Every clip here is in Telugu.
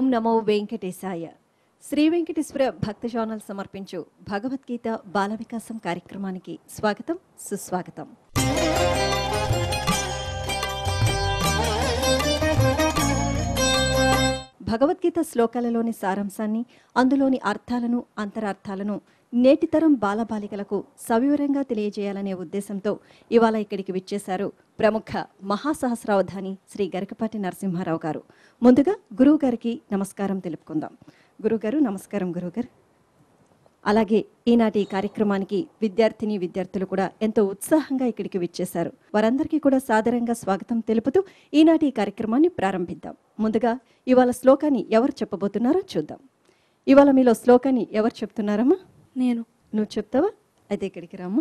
నమో వెంకటేశాయ శ్రీ వెంకటేశ్వర భక్త ఛానల్ సమర్పించు భగవద్గీత బాల వికాసం కార్యక్రమానికి స్వాగతం సుస్వాగతం భగవద్గీత శ్లోకాలలోని సారాంశాన్ని అందులోని అర్థాలను అంతరార్థాలను నేటితరం బాలబాలికలకు సవివరంగా తెలియజేయాలనే ఉద్దేశంతో ఇవాళ ఇక్కడికి విచ్చేశారు ప్రముఖ మహాసహస్రావధాని శ్రీ గరికపాటి నరసింహారావు గారు ముందుగా గురువు గారికి నమస్కారం తెలుపుకుందాం గురుగారు నమస్కారం గురుగారు అలాగే ఈనాటి ఈ కార్యక్రమానికి విద్యార్థిని విద్యార్థులు కూడా ఎంతో ఉత్సాహంగా ఇక్కడికి విచ్చేశారు వారందరికీ కూడా సాదరంగా స్వాగతం తెలుపుతూ ఈనాటి ఈ కార్యక్రమాన్ని ప్రారంభిద్దాం ముందుగా ఇవాళ శ్లోకాన్ని ఎవరు చెప్పబోతున్నారో చూద్దాం ఇవాళ మీలో శ్లోకాన్ని ఎవరు చెప్తున్నారమ్మా నేను నువ్వు చెప్తావా అయితే ఇక్కడికి రామ్మా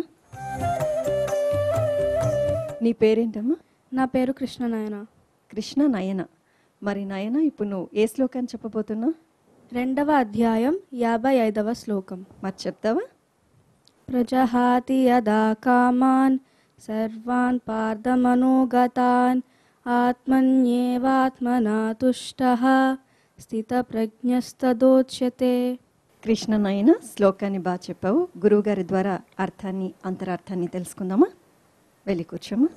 నీ పేరేంటమ్మా నా పేరు కృష్ణనాయన కృష్ణ నయన మరి నయన ఇప్పుడు నువ్వు ఏ శ్లోకాన్ని చెప్పబోతున్నావు రెండవ అధ్యాయం యాభై ఐదవ శ్లోకం మరి చెప్తావా ప్రజహాతి యదా కామాన్ సర్వాన్ పార్థమనోగతాన్ ఆత్మన్యేవాత్మనా తుష్ట స్థితప్రజ్ఞస్తదోచ్యతే కృష్ణ నయన శ్లోకాన్ని బాగా చెప్పావు గురువుగారి ద్వారా అర్థాన్ని అంతరార్థాన్ని తెలుసుకుందామా వెళ్ళి కూర్చోమా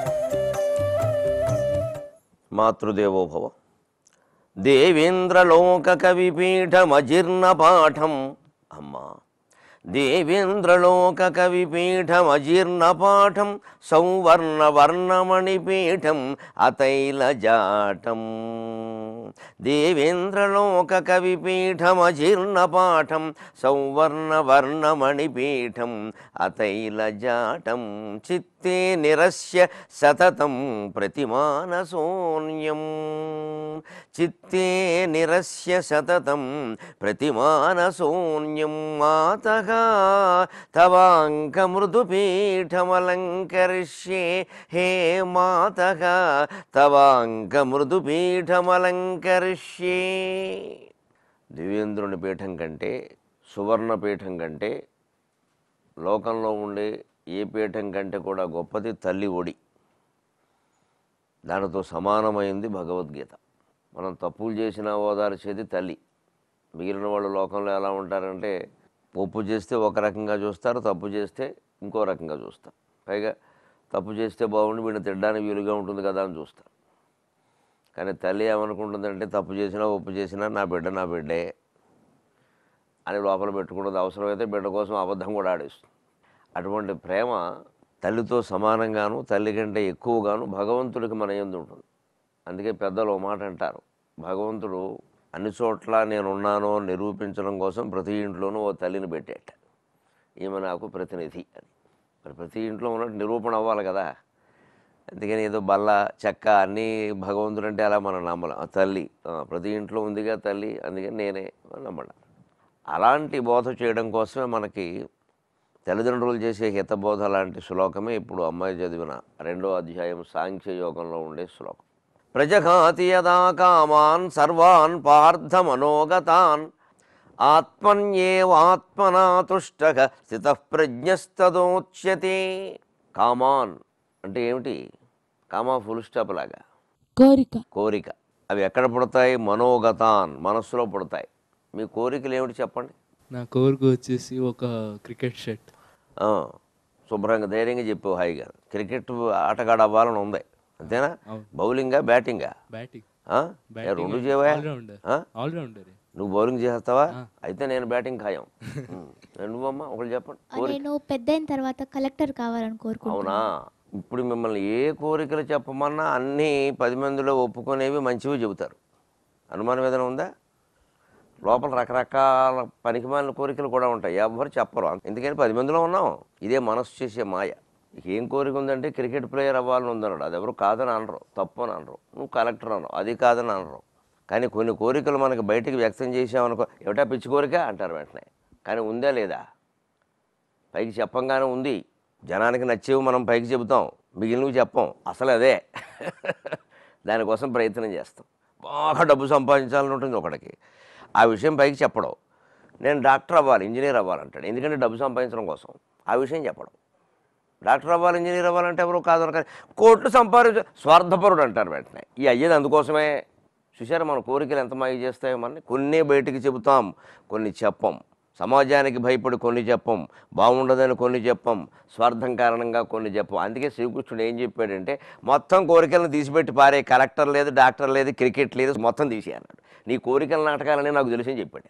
మాతృదేవోభవ దేవేంద్రలోక కవిపీఠమజీర్ణ పాఠం అమ్మా దేవేంద్రలోక కవిపీఠమజీర్ణ పాఠం సౌవర్ణ వర్ణమణిపీఠం అతైలజాటం దేవేంద్రలోక కవిపీఠమజీర్ణ పాఠం సౌవర్ణ వర్ణమణిపీఠం అతైలజాటం చిత్తే నిరస్య సతతం ప్రతిమానశూన్యం చిత్తే నిరస్య సతతం ప్రతిమానశూన్యం మాతః తవాంకమృదుపీఠమలంకరిష్యే హే మాతః తవాంకమృదుపీఠమలంకరిష్యే దివ్యేంద్రుని పీఠం కంటే సువర్ణ పీఠం కంటే లోకంలో ఉండే ఏ పీఠం కంటే కూడా గొప్పది తల్లి ఒడి దానితో సమానమైంది భగవద్గీత మనం తప్పులు చేసినా ఓదార్చేది తల్లి మిగిలిన వాళ్ళు లోకంలో ఎలా ఉంటారంటే ఒప్పు చేస్తే ఒక రకంగా చూస్తారు తప్పు చేస్తే ఇంకో రకంగా చూస్తారు పైగా తప్పు చేస్తే బాగుండి వీడిని తినడానికి వీలుగా ఉంటుంది కదా అని చూస్తారు కానీ తల్లి ఏమనుకుంటుందంటే తప్పు చేసినా ఒప్పు చేసినా నా బిడ్డ నా బిడ్డే అని లోపల పెట్టుకున్నది అవసరమైతే బిడ్డ కోసం అబద్ధం కూడా ఆడేస్తుంది అటువంటి ప్రేమ తల్లితో సమానంగాను తల్లి కంటే ఎక్కువగాను భగవంతుడికి మన ఎందు ఉంటుంది అందుకే పెద్దలు ఓ మాట అంటారు భగవంతుడు అన్ని చోట్ల నేనున్నానో అని నిరూపించడం కోసం ప్రతి ఇంట్లోనూ ఓ తల్లిని పెట్టేట ఈమె నాకు ప్రతినిధి అని మరి ప్రతి ఇంట్లో ఉన్నట్టు నిరూపణ అవ్వాలి కదా అందుకని ఏదో బల్ల చెక్క అన్నీ భగవంతుడు అంటే అలా మనం నమ్మలం ఆ తల్లి ఆ, ప్రతి ఇంట్లో ఉందిగా తల్లి అందుకని నేనే నమ్మడం అలాంటి బోధ చేయడం కోసమే మనకి తల్లిదండ్రులు చేసే హితబోధ లాంటి శ్లోకమే ఇప్పుడు అమ్మాయి చదివిన రెండో అధ్యాయం సాంఖ్య యోగంలో ఉండే శ్లోకం ప్రజఘాతి యదా కామాన్ సర్వాన్ పార్థ మనోగతాన్ ఆత్మన్యేవాత్మనా తుష్టక స్థిత ప్రజ్ఞస్తదోచ్యతే కామాన్ అంటే ఏమిటి కామా ఫుల్ స్టాప్ లాగా కోరిక కోరిక అవి ఎక్కడ పుడతాయి మనోగతాన్ మనస్సులో పుడతాయి మీ కోరికలు ఏమిటి చెప్పండి నా కోరిక వచ్చేసి ఒక క్రికెట్ షర్ట్ ఆ, శుభ్రంగా ధైర్యంగా చెప్పావు హాయిగా క్రికెట్ ఆటగాడు అవ్వాలని ఉంది అంతేనా అవును. బౌలింగా బ్యాటింగా బ్యాటింగ్ ఆ? ఏ, రెండు చేయవా ఆల్రౌండర్ ఆ? ఆల్రౌండర్ నువ్వు బౌలింగ్ చేస్తావా అయితే నేను బ్యాటింగ్ ఖాయం ఉం. నువ్వమ్మా ఒకటి చెప్పండి కోరిక నేను పెద్ద అయిన తర్వాత కలెక్టర్ కావాలని కోరుకుంటున్నాను అవునా ఇప్పుడు మిమ్మల్ని ఏ కోరికలు చెప్పమన్నా అన్నీ పది మందిలో ఒప్పుకునేవి మంచివి చెబుతారు అనుమానం ఏదైనా ఉందా లోపల రకరకాల పనికిమాలిన కోరికలు కూడా ఉంటాయి ఎవరు చెప్పరు ఎందుకని పది మందిలో ఉన్నాం ఇదే మనసు చేసే మాయ నీకు ఏం కోరిక ఉందంటే క్రికెట్ ప్లేయర్ అవ్వాలని ఉందన్నాడు అది ఎవరు కాదని అనరు తప్పు అని అనరు నువ్వు కలెక్టర్ అనరు అది కాదని అనరు కానీ కొన్ని కోరికలు మనకి బయటికి వ్యక్తం చేసామనుకో ఏమిటా పిచ్చి కోరిక అంటారు వెంటనే కానీ ఉందా లేదా పైకి చెప్పంగానే ఉంది జనానికి నచ్చేవి మనం పైకి చెబుతాం మిగిలినవి చెప్పం అసలు అదే దానికోసం ప్రయత్నం చేస్తాం బాగా డబ్బు సంపాదించాలని ఉంటుంది ఒకడికి ఆ విషయం పైకి చెప్పడం నేను డాక్టర్ అవ్వాలి ఇంజనీర్ అవ్వాలంటాడు ఎందుకంటే డబ్బు సంపాదించడం కోసం ఆ విషయం చెప్పడం డాక్టర్ అవ్వాలి ఇంజనీర్ అవ్వాలంటే ఎవరు కాదు కానీ కోట్లు సంపాదించ స్వార్థపరుడు అంటారు వెంటనే ఈ అయ్యేది అందుకోసమే చూసారా మన కోరికలు ఎంత మాయ చేస్తాయో మనని కొన్ని బయటికి చెబుతాం కొన్ని చెప్పం సమాజానికి భయపడి కొన్ని చెప్పం బాగుండదని కొన్ని చెప్పం స్వార్థం కారణంగా కొన్ని చెప్పం అందుకే శ్రీకృష్ణుడు ఏం చెప్పాడంటే మొత్తం కోరికలను తీసిపెట్టి పారే కలెక్టర్ లేదు డాక్టర్ లేదు క్రికెట్ లేదు మొత్తం తీసి అన్నాడు నీ కోరికల నాటకాలని నాకు తెలిసి చెప్పాడు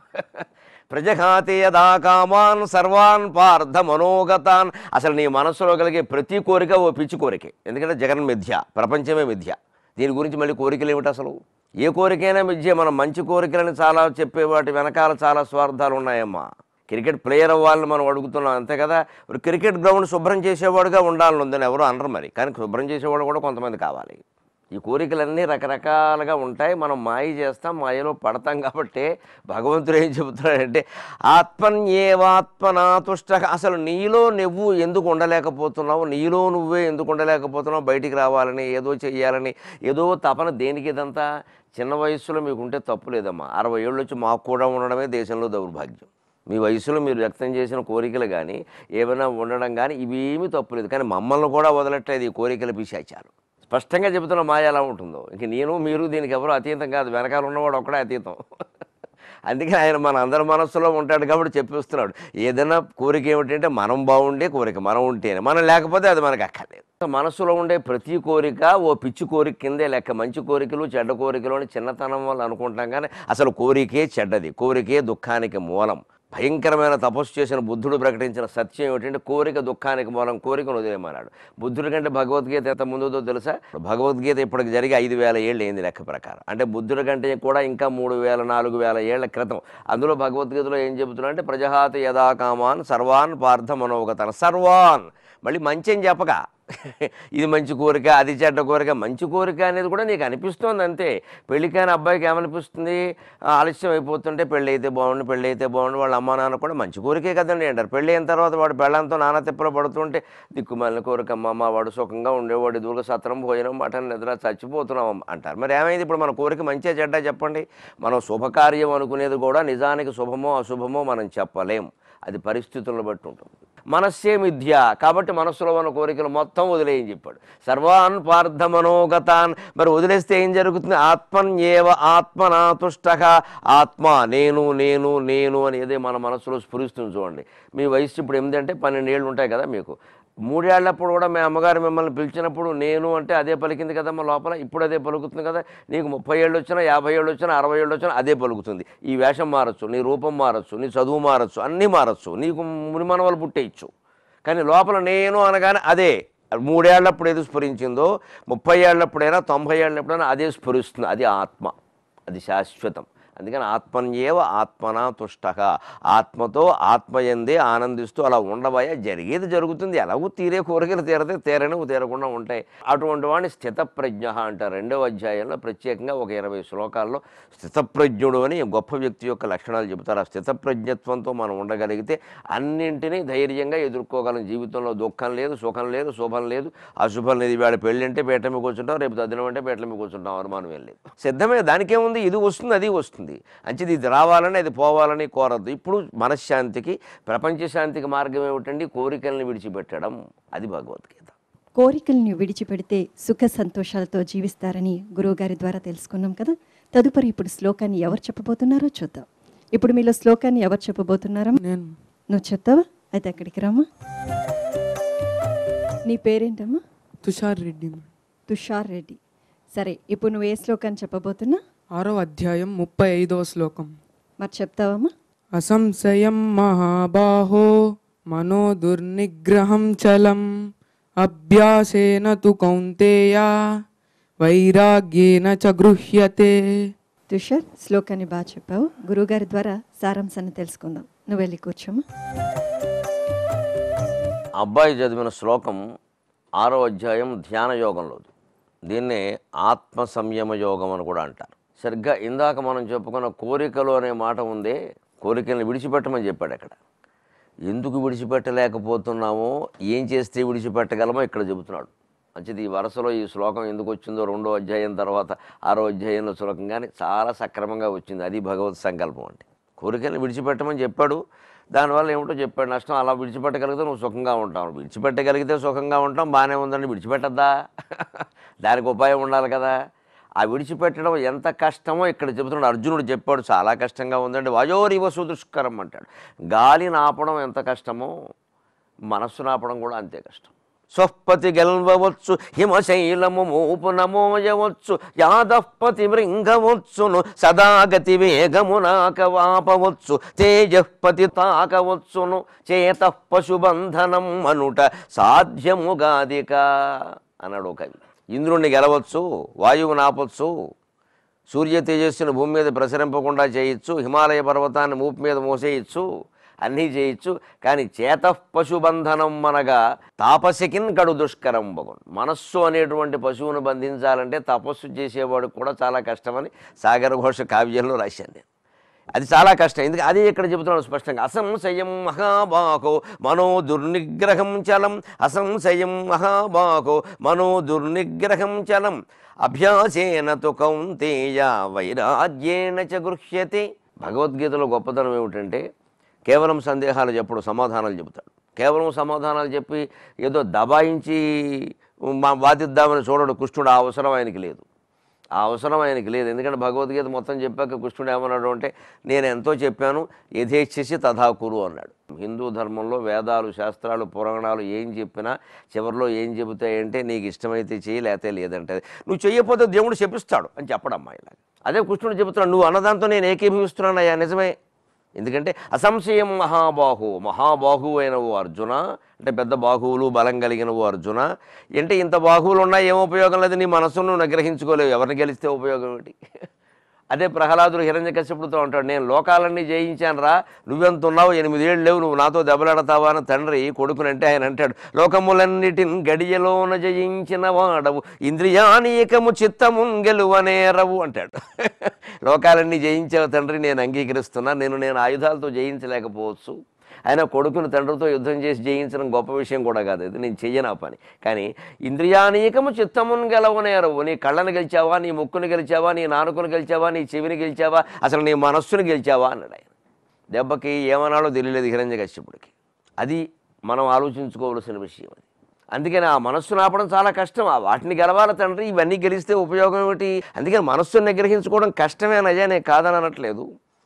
ప్రజఘాతే యదా కామాన్ సర్వాన్ పార్థ మనోగతాన్ అసలు నీ మనస్సులో కలిగే ప్రతి కోరిక ఓ పిచ్చి కోరికే ఎందుకంటే జగన్ మిథ్య ప్రపంచమే మిథ్య దీని గురించి మళ్ళీ కోరికలు ఏమిటి అసలు ఏ కోరికైనా మిథ్య మనం మంచి కోరికలని చాలా చెప్పే వాటి వెనకాల చాలా స్వార్థాలు ఉన్నాయమ్మా క్రికెట్ ప్లేయర్ అవ్వాలని మనం అడుగుతున్నాం అంతే కదా మరి క్రికెట్ గ్రౌండ్ శుభ్రం చేసేవాడుగా ఉండాలని ఉందని ఎవరు అనరు మరి కానీ శుభ్రం చేసేవాడు కూడా కొంతమంది కావాలి ఈ కోరికలన్నీ రకరకాలుగా ఉంటాయి మనం మాయ చేస్తాం మాయలో పడతాం కాబట్టి భగవంతుడు ఏం చెబుతున్నాడంటే ఆత్మన్యేవాత్మనాతుష్ట అసలు నీలో నువ్వు ఎందుకు ఉండలేకపోతున్నావు నీలో నువ్వే ఎందుకు ఉండలేకపోతున్నావు బయటికి రావాలని ఏదో చెయ్యాలని ఏదో తపన దేనికి ఇదంతా చిన్న వయస్సులో మీకు ఉంటే తప్పు లేదమ్మా అరవై ఏళ్ళు వచ్చి మాకు కూడా ఉండడమే దేశంలో దౌర్భాగ్యం మీ వయసులో మీరు వ్యక్తం చేసిన కోరికలు కానీ ఏమైనా ఉండడం కానీ ఇవేమీ తప్పులేదు కానీ మమ్మల్ని కూడా వదలట్లేదు ఈ కోరికల పిశాచాలు స్పష్టంగా చెబుతున్న మాయ ఎలా ఉంటుందో ఇంక నేను మీరు దీనికి ఎవరు అతీతం కాదు వెనకాల ఉన్నవాడు ఒక్కడే అతీతం అందుకే ఆయన మన అందరి మనస్సులో ఉంటాడు కాబట్టి చెప్పిస్తున్నాడు ఏదైనా కోరిక ఏమిటంటే మనం బాగుండే కోరిక మనం ఉంటేనే మనం లేకపోతే అది మనకు అక్కర్లేదు మనస్సులో ఉండే ప్రతి కోరిక ఓ పిచ్చి కోరిక కిందే లెక్క మంచి కోరికలు చెడ్డ కోరికలు అని చిన్నతనం వల్ల అనుకుంటాం కానీ అసలు కోరికే చెడ్డది కోరికే దుఃఖానికి మూలం భయంకరమైన తపస్సు చేసిన బుద్ధుడు ప్రకటించిన సత్యం ఏమిటంటే కోరిక దుఃఖానికి మూలం కోరికను వదిలేమన్నాడు బుద్ధుడి కంటే భగవద్గీత ఎంత ముందుదో తెలుసా భగవద్గీత ఇప్పటికి జరిగి ఐదు వేల ఏళ్ళు అయింది లెక్క ప్రకారం అంటే బుద్ధుడి కంటే కూడా ఇంకా మూడు వేల నాలుగు వేల ఏళ్ల క్రితం అందులో భగవద్గీతలో ఏం చెబుతున్నా అంటే ప్రజహాత యథా కామాన్ సర్వాన్ పార్థ మనోగతన సర్వాన్ మళ్ళీ మంచి అని చెప్పక ఇది మంచి కోరిక అది చెడ్డ కోరిక మంచి కోరిక అనేది కూడా నీకు అనిపిస్తోంది అంతే పెళ్ళికైన అబ్బాయికి ఏమనిపిస్తుంది ఆ, ఆలస్యం అయిపోతుంటే పెళ్ళి అయితే బాగుండు పెళ్ళి అయితే బాగుండు వాళ్ళ అమ్మా నాన్న కూడా మంచి కోరికే కదండి అంటారు పెళ్ళి అయిన తర్వాత వాడు పెళ్ళంతో నాన్న తిప్పలు పడుతుంటే దిక్కుమాలిన కోరిక అమ్మ అమ్మ వాడు సుఖంగా ఉండేవాడు దూర సత్రం భోజనం మటన్ నిద్ర చచ్చిపోతున్నాం అంటారు మరి ఏమైంది ఇప్పుడు మన కోరిక మంచిగా చెడ్డ చెప్పండి మనం శుభకార్యం అనుకునేది కూడా నిజానికి శుభమో అశుభమో మనం చెప్పలేం అది పరిస్థితులను బట్టి ఉంటుంది మనస్సే మిథ్య కాబట్టి మనస్సులో ఉన్న కోరికలు మొత్తం వదిలేయని చెప్పాడు సర్వాన్ పార్థ మనోగతాన్ మరి వదిలేస్తే ఏం జరుగుతుంది ఆత్మన్ ఏవ ఆత్మనాతుష్ట ఆత్మ నేను నేను నేను అని ఏదే మన మనస్సులో స్ఫురిస్తుంది చూడండి మీ వయసు ఇప్పుడు ఎనిమిది అంటే పన్నెండు ఏళ్ళు ఉంటాయి కదా మీకు మూడేళ్లప్పుడు కూడా మీ అమ్మగారు మిమ్మల్ని పిలిచినప్పుడు నేను అంటే అదే పలికింది కదమ్మా లోపల ఇప్పుడు అదే పలుకుతుంది కదా నీకు ముప్పై ఏళ్ళు వచ్చినా యాభై ఏళ్ళు వచ్చినా అరవై ఏళ్ళు వచ్చినా అదే పలుకుతుంది ఈ వేషం మారచ్చు నీ రూపం మారచ్చు నీ చదువు మారచ్చు అన్నీ మారచ్చు నీకు మునిమనవలు పుట్టేయచ్చు కానీ లోపల నేను అనగానే అదే మూడేళ్లప్పుడు ఏది స్ఫురించిందో ముప్పై ఏళ్ళప్పుడైనా తొంభై ఏళ్ళప్పుడైనా అదే స్ఫురిస్తుంది అది ఆత్మ అది శాశ్వతం అందుకని ఆత్మన్యేవ ఆత్మనా తుష్ట ఆత్మతో ఆత్మయందే ఆనందిస్తూ అలా ఉండబోయే జరిగేది జరుగుతుంది ఎలాగూ తీరే కోరికలు తీరతే తీరనివి తీరకుండా ఉంటాయి అటువంటి వాడిని స్థితప్రజ్ఞ అంటారు రెండవ అధ్యాయంలో ప్రత్యేకంగా ఒక ఇరవై శ్లోకాల్లో స్థితప్రజ్ఞుడు అని గొప్ప వ్యక్తి యొక్క లక్షణాలు చెబుతారు ఆ స్థితప్రజ్ఞత్వంతో మనం ఉండగలిగితే అన్నింటినీ ధైర్యంగా ఎదుర్కోగలం జీవితంలో దుఃఖం లేదు సుఖం లేదు శుభం లేదు అశుభం లేదు ఇవాళ పెళ్ళి అంటే పీట మీద కూర్చుంటాం రేపు తద్దినం అంటే పీటల మీద కూర్చుంటాం అనుమానం ఏం లేదు సిద్ధమే దానికేముంది ఇది వస్తుంది అది వస్తుంది అంచేది ఇది రావాలని అది పోవాలని కోరద్దు ఇప్పుడు మనశ్శాంతికి ప్రపంచ శాంతికి మార్గం ఏమిటండి కోరికల్ని విడిచిపెట్టడం అది భగవద్గీత కోరికల్ని విడిచిపెడితే సుఖ సంతోషాలతో జీవిస్తారని గురువుగారి ద్వారా తెలుసుకున్నాం కదా తదుపరి ఇప్పుడు శ్లోకాన్ని ఎవరు చెప్పబోతున్నారో చూద్దాం ఇప్పుడు మీలో శ్లోకాన్ని ఎవరు చెప్పబోతున్నారా నేను నువ్వు చెప్తావా అయితే అక్కడికి రామ్మా నీ పేరేంటమ్మా తుషార్ రెడ్డి తుషార్ రెడ్డి సరే ఇప్పుడు నువ్వు ఏ శ్లోకాన్ని చెప్పబోతున్నా ఆరో అధ్యాయం ముప్పై ఐదవ శ్లోకం మరి చెప్తావమ్మా అసంశయం మహాబాహో మనో దుర్నిగ్రహం చలం అభ్యాసేన తు కౌంతేయ వైరాగ్యేన చ గృహ్యతే తుషార్ శ్లోకాన్ని బాగా చెప్పావు గురువుగారి ద్వారా సారాంశాన్ని తెలుసుకుందాం నువ్వు వెళ్ళి కూర్చోమ్మా అబ్బాయి చదివిన శ్లోకం ఆరో అధ్యాయం ధ్యాన యోగంలోది దీన్నే ఆత్మ సంయమ యోగం అని కూడా అంటారు సరిగ్గా ఇందాక మనం చెప్పుకున్న కోరికలు అనే మాట ఉందే కోరికల్ని విడిచిపెట్టమని చెప్పాడు అక్కడ ఎందుకు విడిచిపెట్టలేకపోతున్నామో ఏం చేస్తే విడిచిపెట్టగలమో ఇక్కడ చెబుతున్నాడు మంచిది ఈ వరుసలో ఈ శ్లోకం ఎందుకు వచ్చిందో రెండో అధ్యాయం తర్వాత ఆరో అధ్యాయంలో శ్లోకం కానీ చాలా సక్రమంగా వచ్చింది అది భగవత్ సంకల్పం అంటే కోరికల్ని విడిచిపెట్టమని చెప్పాడు దానివల్ల ఏమిటో చెప్పాడు నష్టం అలా విడిచిపెట్టగలిగితే నువ్వు సుఖంగా ఉంటావు విడిచిపెట్టగలిగితే సుఖంగా ఉంటాం బాగానే ఉందండి విడిచిపెట్టద్దా దానికి ఉపాయం ఉండాలి కదా ఆ విడిచిపెట్టడం ఎంత కష్టమో ఇక్కడ చెబుతున్నాడు అర్జునుడు చెప్పాడు చాలా కష్టంగా ఉందండి వయోరివ సుదుష్కరం అంటాడు గాలిని ఆపడం ఎంత కష్టమో మనస్సు నాపడం కూడా అంతే కష్టం స్వపతి గెల్వవచ్చు హిమశైలము మూపున మోయవచ్చు యాదపతి మృంగవచ్చును సదాగతి వేగమునాక వాపవచ్చు తేజపతి తాకవచ్చును చేత పశుబంధనం అనుట సాధ్యముగాదిక అన్నాడు ఒక కవి ఇంద్రుణ్ణి గెలవచ్చు వాయువు నాపొచ్చు సూర్య తేజస్సును భూమి మీద ప్రసరింపకుండా చేయొచ్చు హిమాలయ పర్వతాన్ని మూపు మీద మోసేయచ్చు అన్నీ చేయొచ్చు కానీ చేత పశుబంధనం అనగా తాపసికిన్ కడు దుష్కరం బగున్ మనస్సు అనేటువంటి పశువును బంధించాలంటే తపస్సు చేసేవాడు కూడా చాలా కష్టమని సాగర ఘోష కావ్యంలో రాశాను నేను అది చాలా కష్టం ఎందుకు అది ఇక్కడ చెబుతున్నాడు స్పష్టంగా అసంశయం మహాబాహో మనో దుర్నిగ్రహం చలం అసంశయం మహాబాహో మనో దుర్నిగ్రహం చలం అభ్యాసేన తు కౌంతేయ వైరాగ్యేన చ గృహ్యతే భగవద్గీతలో గొప్పతనం ఏమిటంటే కేవలం సందేహాలు చెప్పడు సమాధానాలు చెబుతాడు కేవలం సమాధానాలు చెప్పి ఏదో దబాయించి మా వాదిద్దామని చూడడు కృష్ణుడు ఆ అవసరం ఆయనకి లేదు ఆ అవసరం ఆయనకి లేదు ఎందుకంటే భగవద్గీత మొత్తం చెప్పాక కృష్ణుడు ఏమన్నాడు అంటే నేను ఎంతో చెప్పాను యథేచ్ఛసి తథాకురు అన్నాడు హిందూ ధర్మంలో వేదాలు శాస్త్రాలు పురాణాలు ఏం చెప్పినా చివరిలో ఏం చెబుతాయంటే నీకు ఇష్టమైతే చేయి లేకపోతే లేదంటే నువ్వు చెయ్యకపోతే దేవుడు చెప్పిస్తాడు అని చెప్పడమ్మా ఇలా అదే కృష్ణుడు చెబుతున్నాడు నువ్వు అన్నదాంతో నేను ఏకీభవిస్తున్నానయ్యా నిజమే ఎందుకంటే అసంశయం మహాబాహు మహాబాహు అయిన ఓ అర్జున అంటే పెద్ద బాహువులు బలం కలిగిన ఓ అర్జున అంటే ఇంత బాహువులు ఉన్నా ఏం ఉపయోగం లేదు నీ మనస్సును నువ్వు నిగ్రహించుకోలేవు ఎవరిని గెలిస్తే ఉపయోగం ఏంటి అదే ప్రహ్లాదుడు హిరణ్యకశ్యపుడితో అంటాడు నేను లోకాలన్నీ జయించాను రా నువ్వెంత ఉన్నావు ఎనిమిదేళ్ళు లేవు నువ్వు నాతో దెబ్బలాడతావా అని తండ్రి కొడుకునంటే ఆయన అంటాడు లోకములన్నిటిని గడియలోన జయించిన వాడవు ఇంద్రియానీకము చిత్తమున్ గెలువనేరవు అంటాడు లోకాలన్నీ జయించావు తండ్రి నేను అంగీకరిస్తున్నా నేను నేను ఆయుధాలతో జయించలేకపోవచ్చు ఆయన కొడుకును తండ్రితో యుద్ధం చేసి జయించడం గొప్ప విషయం కూడా కాదు ఇది నేను చెయ్యను ఆ పని కానీ ఇంద్రియానీకము చిత్తమును గెలవనేరవు నీ కళ్ళను గెలిచావా నీ ముక్కును గెలిచావా నీ నాలుకను గెలిచావా నీ చెవిని గెలిచావా అసలు నీ మనస్సును గెలిచావా అన్నాడు ఆయన దెబ్బకి ఏమనాలో తెలియలేదు హిరణ్య కశ్యపుడికి అది మనం ఆలోచించుకోవలసిన విషయం అది అందుకని ఆ మనస్సు నాపడం చాలా కష్టం ఆ వాటిని గెలవాలి తండ్రి ఇవన్నీ గెలిస్తే ఉపయోగం ఏమిటి అందుకని మనస్సును నిగ్రహించుకోవడం కష్టమే నజా నేను కాదని అనట్లేదు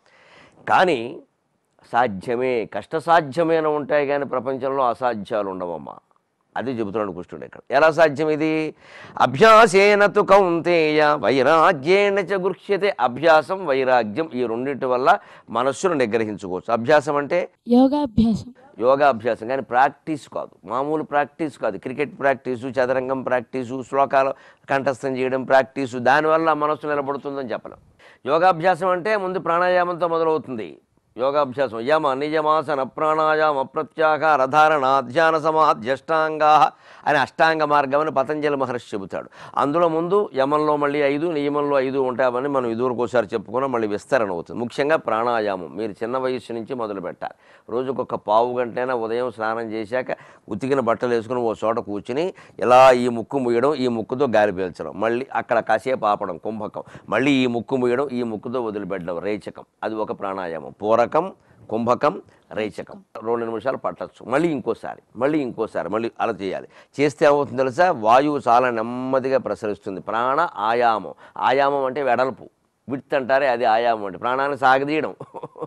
కానీ సాధ్యమే కష్టసాధ్యమైన ఉంటాయి కానీ ప్రపంచంలో అసాధ్యాలు ఉండవమ్మా అది చెబుతున్నాడు కృష్ణుడు ఇక్కడ ఎలా సాధ్యం ఇది అభ్యాసేన తు కౌంతేయ వైరాగ్యేణ చ గృహ్యతే అభ్యాసం వైరాగ్యం ఈ రెండింటి వల్ల మనస్సును నిగ్రహించుకోవచ్చు అభ్యాసం అంటే యోగాభ్యాసం యోగాభ్యాసం కానీ ప్రాక్టీస్ కాదు మామూలు ప్రాక్టీస్ కాదు క్రికెట్ ప్రాక్టీసు చదరంగం ప్రాక్టీసు శ్లోకాలు కంఠస్థం చేయడం ప్రాక్టీసు దానివల్ల మనస్సు నిలబడుతుందని చెప్పలేం యోగాభ్యాసం అంటే ముందు ప్రాణాయామంతో మొదలవుతుంది యోగాభ్యాసం యమ నియమాసన ప్రాణాయామ ప్రత్యాహార ధారణ ధ్యాన సమాధ్యష్టాంగా అని అష్టాంగ మార్గం అని పతంజలి మహర్షి చెబుతాడు అందులో ముందు యమంలో మళ్ళీ ఐదు నియమంలో ఐదు ఉంటామని మనం ఇదివరకు ఒకసారి చెప్పుకున్నాం మళ్ళీ విస్తరణ అవుతుంది ముఖ్యంగా ప్రాణాయామం మీరు చిన్న వయస్సు నుంచి మొదలు పెట్టాలి రోజుకొక పావు గంటైనా ఉదయం స్నానం చేశాక ఉతికిన బట్టలు వేసుకుని ఓ చోట కూర్చుని ఇలా ఈ ముక్కు ముయ్యడం ఈ ముక్కుతో గాలి పీల్చడం మళ్ళీ అక్కడ కాసేపు ఆపడం కుంభకం మళ్ళీ ఈ ముక్కు ముయ్యడం ఈ ముక్కుతో వదిలిపెట్టడం రేచకం అది ఒక ప్రాణాయామం పూరకం కుంభకం రేచకం రెండు నిమిషాలు పట్టచ్చు మళ్ళీ ఇంకోసారి మళ్ళీ ఇంకోసారి మళ్ళీ అలా చేయాలి చేస్తే ఏమవుతుంది తెలుసా వాయువు చాలా నెమ్మదిగా ప్రసరిస్తుంది ప్రాణ ఆయామం ఆయామం అంటే వెడల్పు విత్ అంటారే అది ఆయామం అంటే ప్రాణాన్ని సాగదీయడం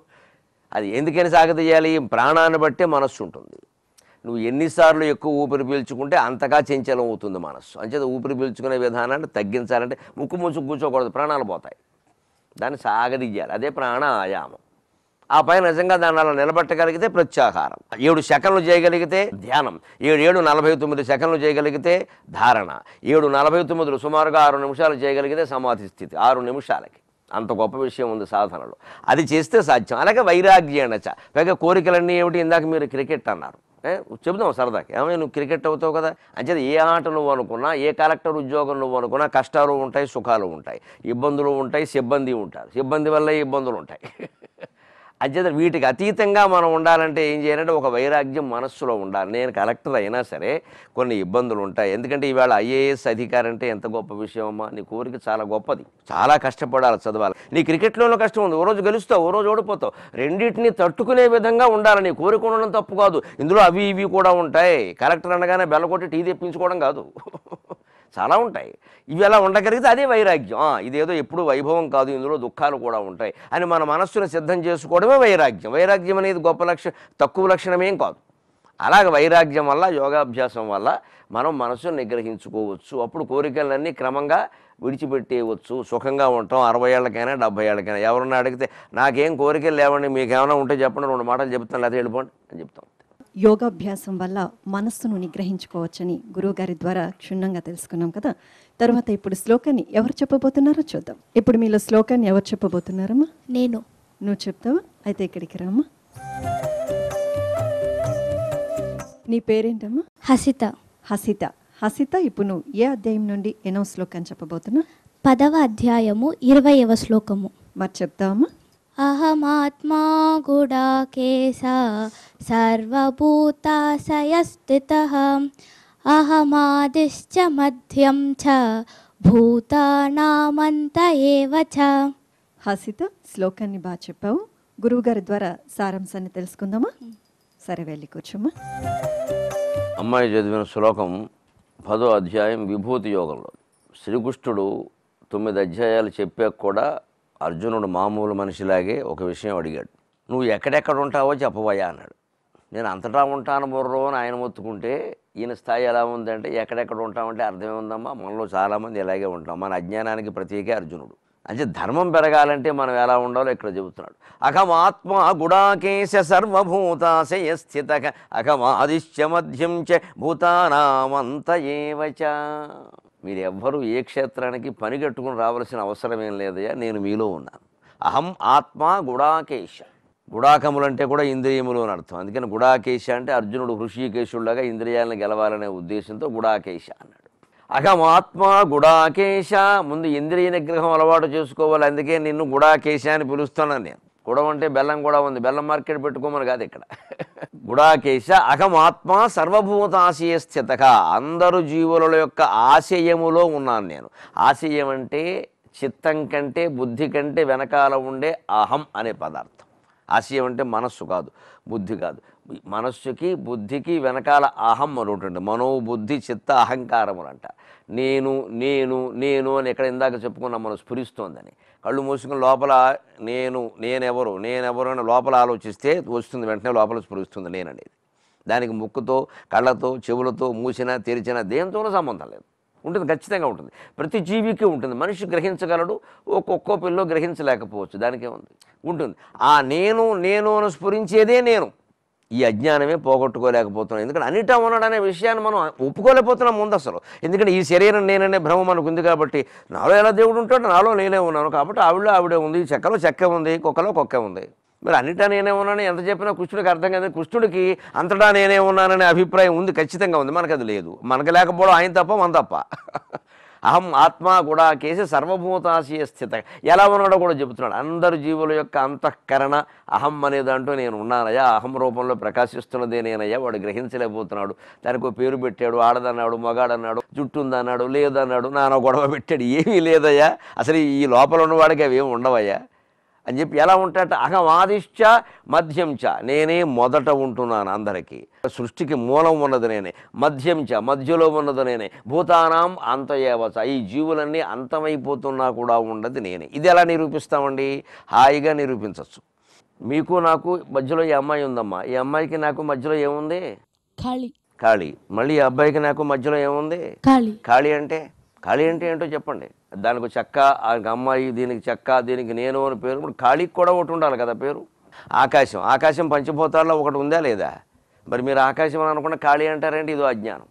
అది ఎందుకని సాగదీయాలి ప్రాణాన్ని బట్టే మనస్సు ఉంటుంది నువ్వు ఎన్నిసార్లు ఎక్కువ ఊపిరి పీల్చుకుంటే అంతగా చంచలం అవుతుంది మనస్సు అంచేత ఊపిరి పీల్చుకునే విధానాన్ని తగ్గించాలంటే ముక్కు ముసుగు కూర్చోకూడదు ప్రాణాలు పోతాయి దాన్ని సాగదీయాలి అదే ప్రాణ ఆయామం ఆ పైన నిజంగా దాన్ని అలా నిలబెట్టగలిగితే ప్రత్యాహారం ఏడు సెకండ్లు చేయగలిగితే ధ్యానం ఏడు ఏడు నలభై తొమ్మిది సెకండ్లు చేయగలిగితే ధారణ ఏడు నలభై తొమ్మిదిలు సుమారుగా ఆరు నిమిషాలు చేయగలిగితే సమాధి స్థితి ఆరు నిమిషాలకి అంత గొప్ప విషయం ఉంది సాధనలో అది చేస్తే సాధ్యం అలాగే వైరాగ్యేణచ పైగా కోరికలన్నీ ఏమిటి ఇందాక మీరు క్రికెట్ అన్నారు ఏ, చెబుదాం సరదాకి ఏమైనా నువ్వు క్రికెట్ అవుతావు కదా అంచేది ఏ ఆట నువ్వు అనుకున్నా ఏ కలెక్టర్ ఉద్యోగం నువ్వు అనుకున్నా కష్టాలు ఉంటాయి సుఖాలు ఉంటాయి ఇబ్బందులు ఉంటాయి సిబ్బంది ఉంటారు సిబ్బంది వల్ల ఇబ్బందులు ఉంటాయి అంచేత వీటికి అతీతంగా మనం ఉండాలంటే ఏం చేయాలంటే ఒక వైరాగ్యం మనస్సులో ఉండాలి నేను కలెక్టర్ అయినా సరే కొన్ని ఇబ్బందులు ఉంటాయి ఎందుకంటే ఈవేళ ఐఏఎస్ అధికారి అంటే ఎంత గొప్ప విషయం అమ్మా నీ కోరిక చాలా గొప్పది చాలా కష్టపడాలి చదవాలి నీ క్రికెట్లోనూ కష్టం ఉంది ఓ రోజు గెలుస్తావు ఓ రోజు ఓడిపోతావు రెండింటిని తట్టుకునే విధంగా ఉండాలి నీ కోరిక ఉండడం తప్పు కాదు ఇందులో అవి ఇవి కూడా ఉంటాయి కలెక్టర్ అనగానే బెల్లకొట్టి టీ తెప్పించుకోవడం కాదు చాలా ఉంటాయి ఇవి ఎలా ఉండగలిగితే అదే వైరాగ్యం ఆ, ఇదేదో ఎప్పుడు వైభవం కాదు ఇందులో దుఃఖాలు కూడా ఉంటాయి అని మన మనస్సును సిద్ధం చేసుకోవడమే వైరాగ్యం వైరాగ్యం అనేది గొప్ప లక్షణం తక్కువ లక్షణమేం కాదు అలాగే వైరాగ్యం వల్ల యోగాభ్యాసం వల్ల మనం మనసును నిగ్రహించుకోవచ్చు అప్పుడు కోరికలన్నీ క్రమంగా విడిచిపెట్టేయవచ్చు సుఖంగా ఉంటాం అరవై ఏళ్ళకైనా డెబ్బై ఏళ్ళకైనా ఎవరన్నా అడిగితే నాకేం కోరికలు లేవండి మీకు ఏమైనా ఉంటే చెప్పండి రెండు మాటలు చెప్తాను లేదా వెళ్ళిపోండి అని చెప్తాం యోగాభ్యాసం వల్ల మనస్సును నిగ్రహించుకోవచ్చని గురువుగారి ద్వారా క్షుణ్ణంగా తెలుసుకున్నాం కదా తర్వాత ఇప్పుడు శ్లోకాన్ని ఎవరు చెప్పబోతున్నారో చూద్దాం ఇప్పుడు మీలో శ్లోకాన్ని ఎవరు చెప్పబోతున్నారమ్మా నేను నువ్వు చెప్తావా అయితే ఇక్కడికి రామ్మా నీ పేరేంటమ్మా హసిత హసిత హసిత ఇప్పుడు నువ్వు ఏ అధ్యాయం నుండి ఎన్నో శ్లోకాన్ని చెప్పబోతున్నా పదవ అధ్యాయము ఇరవైవ శ్లోకము మరి చెప్తావమ్మా అహమాత్మా గుడాకేశ సర్వభూతాశయస్థిత అహమాదిశ్చ మధ్యం చ భూతానామంత ఏవ చ హసిత శ్లోకాన్ని బాగా చెప్పావు గురువుగారి ద్వారా సారాంశాన్ని తెలుసుకుందామా సరే వెళ్ళి కూర్చోమ్మా అమ్మాయి చదివిన శ్లోకం పదో అధ్యాయం విభూతి యోగంలో శ్రీకృష్ణుడు తొమ్మిది అధ్యాయాలు చెప్పాక కూడా అర్జునుడు మామూలు మనిషిలాగే ఒక విషయం అడిగాడు నువ్వు ఎక్కడెక్కడ ఉంటావో చెప్పబోయా అన్నాడు నేను అంతటా ఉంటాను బుర్రో అని ఆయన మొత్తుకుంటే ఈయన స్థాయి ఎలా ఉందంటే ఎక్కడెక్కడ ఉంటామంటే అర్థమే ఉందమ్మా మనలో చాలామంది ఇలాగే ఉంటాం మన అజ్ఞానానికి ప్రతీకే అర్జునుడు అంటే ధర్మం పెరగాలంటే మనం ఎలా ఉండాలో ఇక్కడ చెబుతున్నాడు అఖమాత్మ గుడాకేశ సర్వభూతాశయ స్థిత అఖమాదిశ్య మధ్యం చ భూతానామంత ఏవచ మీరు ఎవ్వరూ ఏ క్షేత్రానికి పని కట్టుకుని రావాల్సిన అవసరం ఏం లేదయ్యా నేను మీలో ఉన్నాను అహం ఆత్మ గుడాకేశ గుడాకములు అంటే కూడా ఇంద్రియములు అని అర్థం అందుకని గుడాకేశ అంటే అర్జునుడు హృషికేశుడిలాగా ఇంద్రియాలను గెలవాలనే ఉద్దేశంతో గుడాకేశ అన్నాడు అహమాత్మ గుడాకేశ ముందు ఇంద్రియ నిగ్రహం అలవాటు చేసుకోవాలి అందుకే నిన్ను గుడాకేశ అని పిలుస్తున్నాను నేను గుడం అంటే బెల్లం కూడా ఉంది బెల్లం మార్కెట్ పెట్టుకోమని కాదు ఇక్కడ గుడాకేశ అహమాత్మ సర్వభూతాశయ స్థిత అందరు జీవుల యొక్క ఆశయములో ఉన్నాను నేను ఆశయం అంటే చిత్తం కంటే బుద్ధి కంటే వెనకాల ఉండే అహం అనే పదార్థం ఆశయం అంటే మనస్సు కాదు బుద్ధి కాదు మనస్సుకి బుద్ధికి వెనకాల అహం అని ఉంటుంది మనో బుద్ధి చిత్త అహంకారములు అంట నేను నేను నేను అని ఎక్కడ ఇందాక చెప్పుకున్నాం మనం స్ఫురిస్తోందని కళ్ళు మూసుకుని లోపల నేను నేనెవరు నేనెవరు అని లోపల ఆలోచిస్తే వస్తుంది వెంటనే లోపల స్ఫురిస్తుంది నేననేది దానికి ముక్కుతో కళ్ళతో చెవులతో మూసినా తెరిచినా దేంతోనూ సంబంధం లేదు ఉంటుంది ఖచ్చితంగా ఉంటుంది ప్రతి జీవికి ఉంటుంది మనిషి గ్రహించగలడు ఒక్కొక్కో పిల్లో గ్రహించలేకపోవచ్చు దానికే ఉంది ఉంటుంది ఆ నేను నేను అని స్ఫురించేదే నేను ఈ అజ్ఞానమే పోగొట్టుకోలేకపోతున్నాం ఎందుకంటే అన్నిటా ఉన్నాడనే విషయాన్ని మనం ఒప్పుకోలేకపోతున్నాం ముందు అసలు ఎందుకంటే ఈ శరీరం నేననే భ్రమ మనకు ఉంది కాబట్టి నాలో ఎలా దేవుడు ఉంటాడు నాలో నేనే ఉన్నాను కాబట్టి ఆవిడలో ఆవిడే ఉంది ఈ చెక్కలో చెక్క ఉంది కుక్కలో కుక్క ఉంది మరి అన్నిటా నేనే ఉన్నానని ఎంత చెప్పినా కృష్ణుడికి అర్థం కాదు కృష్ణుడికి అంతటా నేనే ఉన్నాననే అభిప్రాయం ఉంది ఖచ్చితంగా ఉంది మనకు అది లేదు మనకు లేకపోవడం ఆయన తప్ప మన తప్ప అహం ఆత్మ కూడా కేసి సర్వభూతాశయ స్థిత ఎలా ఉన్నాడో కూడా చెబుతున్నాడు అందరు జీవుల యొక్క అంతఃకరణ అహం అనే దాంట్లో నేను ఉన్నానయ్యా అహం రూపంలో ప్రకాశిస్తున్నదే నేనయ్యా వాడు గ్రహించలేకపోతున్నాడు దానికి ఒక పేరు పెట్టాడు ఆడదన్నాడు మగాడన్నాడు జుట్టు ఉందన్నాడు లేదన్నాడు నాన్న గొడవ పెట్టాడు ఏమీ లేదయ్యా అసలు ఈ లోపల ఉన్నవాడికి అవి ఏమి ఉండవయ్యా అని చెప్పి ఎలా ఉంటాట అహమాదిశ్చ మధ్యం చ నేనే మొదట ఉంటున్నాను అందరికీ సృష్టికి మూలం ఉన్నది నేనే మధ్యం చ మధ్యలో ఉన్నది నేనే భూతానాం అంతయేవచ ఈ జీవులన్నీ అంతమైపోతున్నా కూడా ఉన్నది నేనే ఇది ఎలా నిరూపిస్తామండి హాయిగా నిరూపించవచ్చు మీకు నాకు మధ్యలో ఈ అమ్మాయి ఉందమ్మా ఈ అమ్మాయికి నాకు మధ్యలో ఏముంది ఖాళీ ఖాళీ మళ్ళీ ఈ అబ్బాయికి నాకు మధ్యలో ఏముంది ఖాళీ ఖాళీ అంటే ఖాళీ అంటే ఏంటో చెప్పండి దానికి చెక్క ఆ అమ్మాయి దీనికి చెక్క దీనికి నేను అని పేరు ఇప్పుడు ఖాళీకి కూడా ఒకటి ఉండాలి కదా పేరు ఆకాశం ఆకాశం పంచభూతాల్లో ఒకటి ఉందా లేదా మరి మీరు ఆకాశం అని అనుకున్న ఖాళీ అంటారంటే ఇదో అజ్ఞానం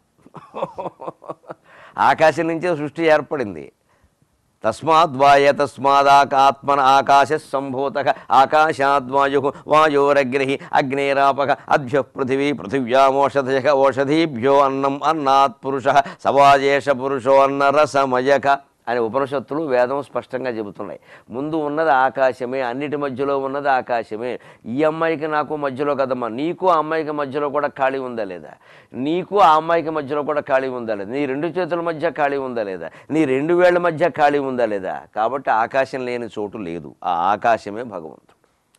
ఆకాశం నుంచే సృష్టి ఏర్పడింది తస్మాద్వాయ తస్మాదాకాత్మన ఆకాశ సంభూత ఆకాశాద్వాయు వాయోరగ్ని అగ్నేరాపక అద్భ్య పృథివీ పృథివ్యామోషధయ ఓషధీభ్యో అన్నం అన్నాత్ పురుష సవాజేష పురుషో అన్నరసమయక అనే ఉపనిషత్తులు వేదం స్పష్టంగా చెబుతున్నాయి ముందు ఉన్నది ఆకాశమే అన్నిటి మధ్యలో ఉన్నది ఆకాశమే ఈ అమ్మాయికి నాకు మధ్యలో కదమ్మా నీకు ఆ అమ్మాయికి మధ్యలో కూడా ఖాళీ ఉందా లేదా నీకు ఆ అమ్మాయికి మధ్యలో కూడా ఖాళీ ఉందా లేదా నీ రెండు చేతుల మధ్య ఖాళీ ఉందా లేదా నీ రెండు వేళ్ల మధ్య ఖాళీ ఉందా లేదా కాబట్టి ఆకాశం లేని చోటు లేదు ఆ ఆకాశమే భగవంతుడు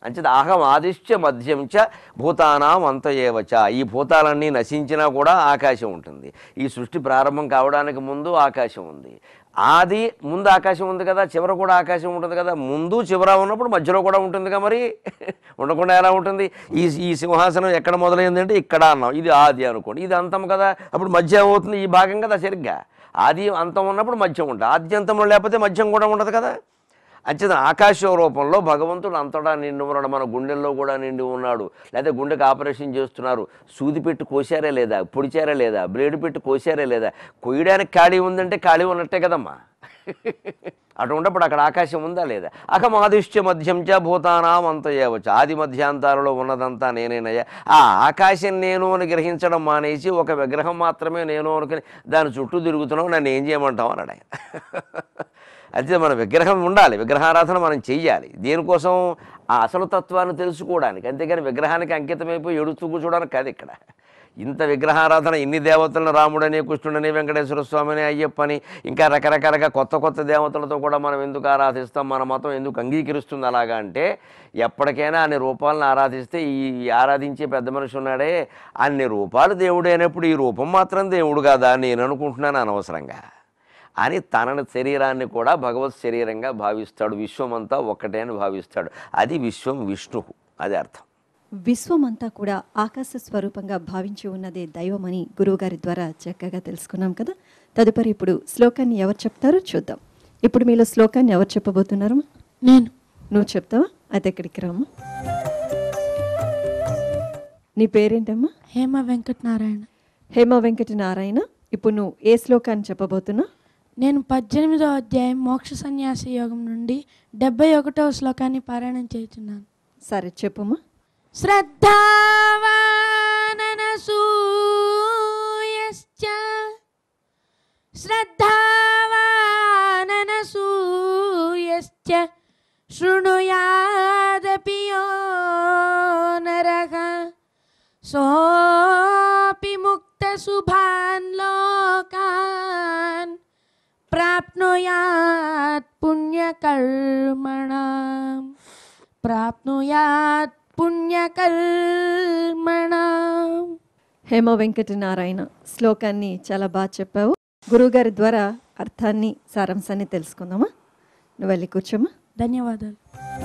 అంచేత అహం ఆదిశ్య మధ్యం చ భూతానాం అంత ఏవచ ఈ భూతాలన్నీ నశించినా కూడా ఆకాశం ఉంటుంది ఈ సృష్టి ప్రారంభం కావడానికి ముందు ఆకాశం ఉంది ఆది ముందు ఆకాశం ఉంది కదా చివర కూడా ఆకాశం ఉంటుంది కదా ముందు చివర ఉన్నప్పుడు మధ్యలో కూడా ఉంటుందిగా మరి ఉండకుండా ఎలా ఉంటుంది ఈ ఈ సింహాసనం ఎక్కడ మొదలైందంటే ఇక్కడ అన్నాం ఇది ఆది అనుకోండి ఇది అంతం కదా అప్పుడు మధ్య అవుతుంది ఈ భాగం కదా సరిగ్గా ఆది అంతం ఉన్నప్పుడు మధ్యం ఉంటుంది ఆద్యంతంలో లేకపోతే మధ్యం కూడా ఉండదు కదా అంచేత ఆకాశ రూపంలో భగవంతుడు అంతటా నిండి ఉన్నాడు మన గుండెల్లో కూడా నిండి ఉన్నాడు లేదా గుండెకి ఆపరేషన్ చేస్తున్నారు సూది పెట్టి కోసారా లేదా పొడిచారా లేదా బ్లేడ్ పెట్టి కోసారా లేదా కొయ్యడానికి ఖాళీ ఉందంటే ఖాళీ ఉన్నట్టే కదమ్మా అటువంటిప్పుడు అక్కడ ఆకాశం ఉందా లేదా అకమాదిష్య మధ్యం చ భూతానాం అంత ఏవచ్చు ఆది మధ్యాంతాలలో ఉన్నదంతా నేనేనయ్యా ఆ ఆకాశం నేను అని గ్రహించడం మానేసి ఒక విగ్రహం మాత్రమే నేను అనుకుని దాని చుట్టూ తిరుగుతున్నావు నన్ను ఏం చేయమంటావు అన్నాడు ఆయన అయితే మన విగ్రహం ఉండాలి విగ్రహారాధన మనం చెయ్యాలి దేనికోసం ఆ అసలు తత్వాన్ని తెలుసుకోవడానికి అంతేగాని విగ్రహానికి అంకితమైపోయి ఎడుతూ కూర్చోవడానికి కాదు ఇక్కడ ఇంత విగ్రహారాధన ఇన్ని దేవతలను రాముడని కృష్ణుడని వెంకటేశ్వర స్వామిని అయ్యప్పని ఇంకా రకరకాలుగా కొత్త కొత్త దేవతలతో కూడా మనం ఎందుకు ఆరాధిస్తాం మన మతం ఎందుకు అంగీకరిస్తుంది అలాగా అంటే ఎప్పటికైనా అన్ని రూపాలను ఆరాధిస్తే ఈ ఆరాధించే పెద్ద మనిషి ఉన్నాడే అన్ని రూపాలు దేవుడు అయినప్పుడు ఈ రూపం మాత్రం దేవుడు కాదా అని నేను అనుకుంటున్నాను అనవసరంగా అని తన శరీరాన్ని కూడా భగవత్ శరీరంగా భావిస్తాడు విశ్వమంతా ఒక్కటే అని భావిస్తాడు అది విశ్వం విష్ణు అది అర్థం విశ్వమంతా కూడా ఆకాశ స్వరూపంగా భావించి ఉన్నదే దైవమని గురువుగారి ద్వారా చక్కగా తెలుసుకున్నాం కదా తదుపరి ఇప్పుడు శ్లోకాన్ని ఎవరు చెప్తారో చూద్దాం ఇప్పుడు మీలో శ్లోకాన్ని ఎవరు చెప్పబోతున్నారు నేను నువ్వు చెప్తావా అయితే ఇక్కడికి రామ్మా నీ పేరేంటమ్మా హేమ వెంకటనారాయణ హేమ వెంకట నారాయణ ఇప్పుడు నువ్వు ఏ శ్లోకాన్ని చెప్పబోతున్నా నేను పద్దెనిమిదో అధ్యాయం మోక్ష సన్యాస యోగం నుండి డెబ్బై ఒకటవ శ్లోకాన్ని పారాయణం చేస్తున్నాను సరే చెప్పమ్మా శ్రద్ధావాననసూయశ్చ శ్రద్ధావాననసూయశ్చ శృణుయాదపి యో నరః సోపి ముక్తశుభాన్ లోకాన్ ప్రాప్నుయాత్ పుణ్యకర్మణాం ప్రాప్నుయాత్ పుణ్యకర్మణాం హేమ వెంకట నారాయణ శ్లోకాన్ని చాలా బాగా చెప్పావు గురువుగారి ద్వారా అర్థాన్ని సారాంశాన్ని తెలుసుకుందామా నువ్వు వెళ్ళి కూర్చోమ్మా ధన్యవాదాలు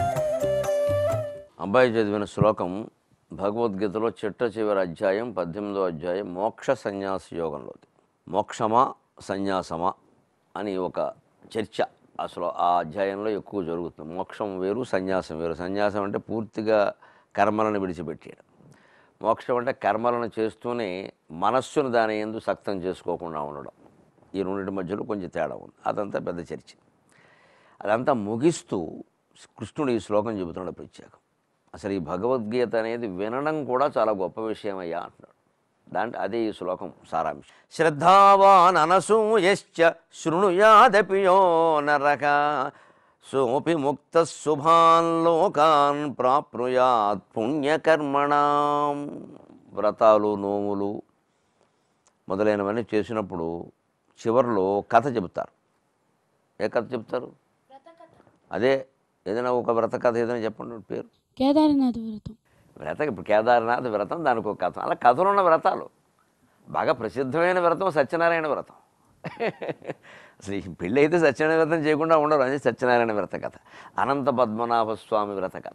అబ్బాయి చదివిన శ్లోకం భగవద్గీతలో చిట్ట చివరి అధ్యాయం పద్దెనిమిదో అధ్యాయం మోక్ష సన్యాస యోగంలోది మోక్షమా సన్యాసమా అని ఒక చర్చ అసలు ఆ అధ్యాయంలో ఎక్కువ జరుగుతుంది మోక్షం వేరు సన్యాసం వేరు సన్యాసం అంటే పూర్తిగా కర్మలను విడిచిపెట్టేయడం మోక్షం అంటే కర్మలను చేస్తూనే మనస్సును దాని ఎందు సక్తం చేసుకోకుండా ఉండడం ఈ రెండింటి మధ్యలో కొంచెం తేడా ఉంది అదంతా పెద్ద చర్చ అదంతా ముగిస్తూ కృష్ణుడు ఈ శ్లోకం చెబుతున్నాడు ప్రత్యేకం అసలు ఈ భగవద్గీత అనేది వినడం కూడా చాలా గొప్ప విషయం అయ్యా అంటున్నాడు దాంట్లో అదే ఈ శ్లోకం సారాంశం శ్రద్ధావాన్ అనసూయశ్చ శృణుయాదపి యో నరక సోపి ముక్త శుభాన్ లోకాన్ ప్రాప్నుయాత్ పుణ్యకర్మణాం వ్రతాలు నోములు మొదలైనవన్నీ చేసినప్పుడు చివరిలో కథ చెబుతారు ఏ కథ చెప్తారు అదే ఏదైనా ఒక వ్రత కథ ఏదైనా చెప్పండి పేరు కేదారనాథ వ్రతం వ్రతం ఇప్పుడు కేదార్నాథ్ వ్రతం దానికి ఒక కథ అలా కథలు ఉన్న వ్రతాలు బాగా ప్రసిద్ధమైన వ్రతం సత్యనారాయణ వ్రతం అసలు ఈ పెళ్ళి అయితే సత్యనారాయణ వ్రతం చేయకుండా ఉండరు అది సత్యనారాయణ వ్రత కథ అనంత పద్మనాభ స్వామి వ్రత కథ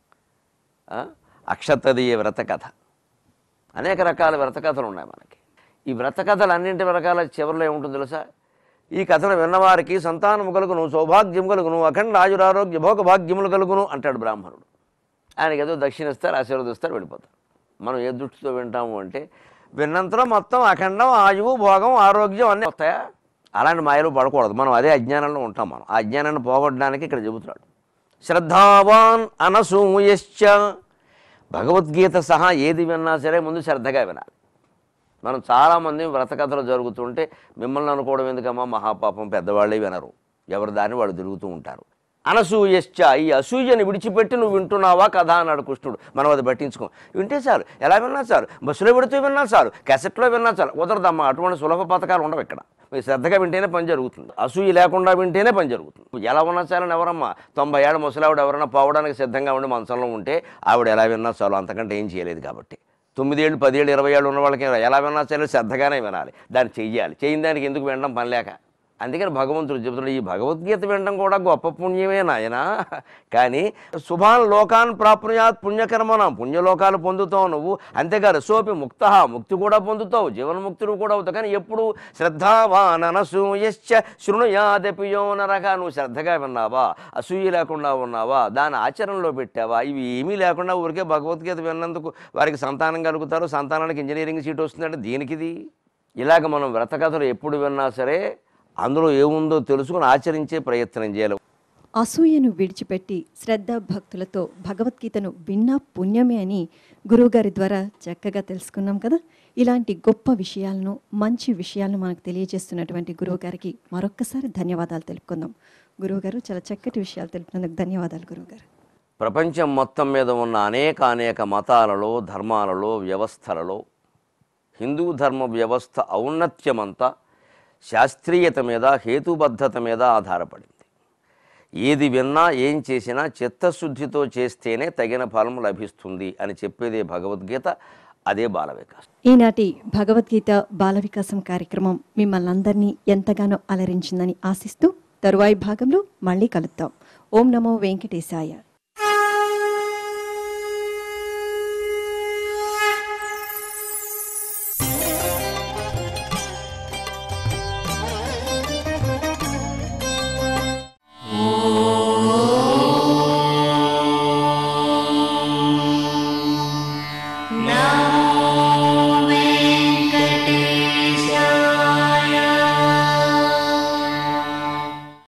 ఆ? అక్షతదీయ వ్రత కథ అనేక రకాల వ్రత కథలు ఉన్నాయి మనకి ఈ వ్రత కథలు అన్నింటి రకాల చివరిలో ఏముంటుంది తెలుసా ఈ కథను విన్నవారికి సంతానము కలుగును సౌభాగ్యం కలుగును అఖండ ఆయురారోగ్య భోగ భాగ్యములు కలుగును అంటాడు బ్రాహ్మణుడు ఆయనకి ఏదో దక్షిణ ఇస్తారు ఆశీర్వదిస్తారు వెళ్ళిపోతారు మనం ఏ దృష్టితో వింటాము అంటే విన్నంతలో మొత్తం అఖండం ఆయువు భోగం ఆరోగ్యం అన్నీ వస్తాయా అలాంటి మాయలు పడకూడదు మనం అదే అజ్ఞానంలో ఉంటాం మనం ఆ అజ్ఞానాన్ని పోగొట్టడానికి ఇక్కడ చెబుతున్నాడు శ్రద్ధావాన్ అనసూయశ్చ భగవద్గీత సహా ఏది విన్నా సరే ముందు శ్రద్ధగా వినాలి మనం చాలామంది వ్రత కథలు జరుగుతుంటే మిమ్మల్ని అనుకోవడం ఎందుకమ్మా మహాపాపం పెద్దవాళ్ళే వినరు ఎవరి దాన్ని వాళ్ళు తిరుగుతూ ఉంటారు అనసూయశ్చ ఈ అసూయని విడిచిపెట్టి నువ్వు వింటున్నావా కదా అన్నాడు కృష్ణుడు మనం అది పట్టించుకో వింటే సార్ ఎలా విన్నా సార్ బస్సులో పెడుతూ విన్నా సార్ క్యాసెట్లో విన్నా సార్ కుదరదమ్మా అటువంటి సులభ పథకాలు ఉండవు ఇక్కడ మీరు శ్రద్ధగా వింటేనే పని జరుగుతుంది అసూయ లేకుండా వింటేనే పని జరుగుతుంది ఎలా ఉన్నా చాలని ఎవరమ్మా తొంభై ఏళ్ళ ముసలావిడ ఎవరైనా పోవడానికి సిద్ధంగా ఉండి మంచంలో ఉంటే ఆవిడ ఎలా విన్నా చాలు అంతకంటే ఏం చేయలేదు కాబట్టి తొమ్మిదేళ్ళు పదేళ్ళు ఇరవై ఏళ్ళు ఉన్న వాళ్ళకి ఎలా విన్నా సరే శ్రద్ధగానే వినాలి దాన్ని చెయ్యాలి చేయని దానికి ఎందుకు వినడం పని లేక అందుకని భగవంతుడు చెబుతున్నాడు ఈ భగవద్గీత వినడం కూడా గొప్ప పుణ్యమే నాయనా కానీ శుభాన్ లోకాన్ ప్రాప్నుయాత్ పుణ్యకర్మన పుణ్యలోకాలు పొందుతావు నువ్వు అంతేకాదు సోపి ముక్త ముక్తి కూడా పొందుతావు జీవన్ముక్తుడు కూడా అవుతావు కానీ ఎప్పుడు శ్రద్ధావాననసూయశ్చ శృణుయాదపియో నరక నువ్వు శ్రద్ధగా విన్నావా అసూయ లేకుండా ఉన్నావా దాన్ని ఆచరణలో పెట్టావా ఇవి ఏమీ లేకుండా ఊరికే భగవద్గీత విన్నందుకు వారికి సంతానం కలుగుతారు సంతానానికి ఇంజనీరింగ్ సీట్ వస్తుందంటే దీనికిది ఇలాగ మనం వ్రతకథలు ఎప్పుడు విన్నా సరే అందులో ఏముందో తెలుసుకుని ఆచరించే ప్రయత్నం చేయాలి అసూయను విడిచిపెట్టి శ్రద్ధ భక్తులతో భగవద్గీతను విన్నా పుణ్యమే అని గురువుగారి ద్వారా చక్కగా తెలుసుకున్నాం కదా ఇలాంటి గొప్ప విషయాలను మంచి విషయాలను మనకు తెలియజేస్తున్నటువంటి గురువుగారికి మరొక్కసారి ధన్యవాదాలు తెలుపుకుందాం గురువుగారు చాలా చక్కటి విషయాలు తెలిపినందుకు ధన్యవాదాలు గురువుగారు ప్రపంచం మొత్తం మీద ఉన్న అనేక అనేక మతాలలో ధర్మాలలో వ్యవస్థలలో హిందూ ధర్మ వ్యవస్థ ఔన్నత్యమంతా శాస్త్రీయత మీద హేతుబద్ధత మీద ఆధారపడింది ఏది విన్నా ఏం చేసినా చిత్తశుద్ధితో చేస్తేనే తగిన ఫలం లభిస్తుంది అని చెప్పేదే భగవద్గీత అదే బాల వికాసం ఈనాటి భగవద్గీత బాల వికాసం కార్యక్రమం మిమ్మల్ని అందరినీ ఎంతగానో అలరించిందని ఆశిస్తూ తరువాయి భాగంలో మళ్ళీ కలుద్దాం ఓం నమో వెంకటేశాయ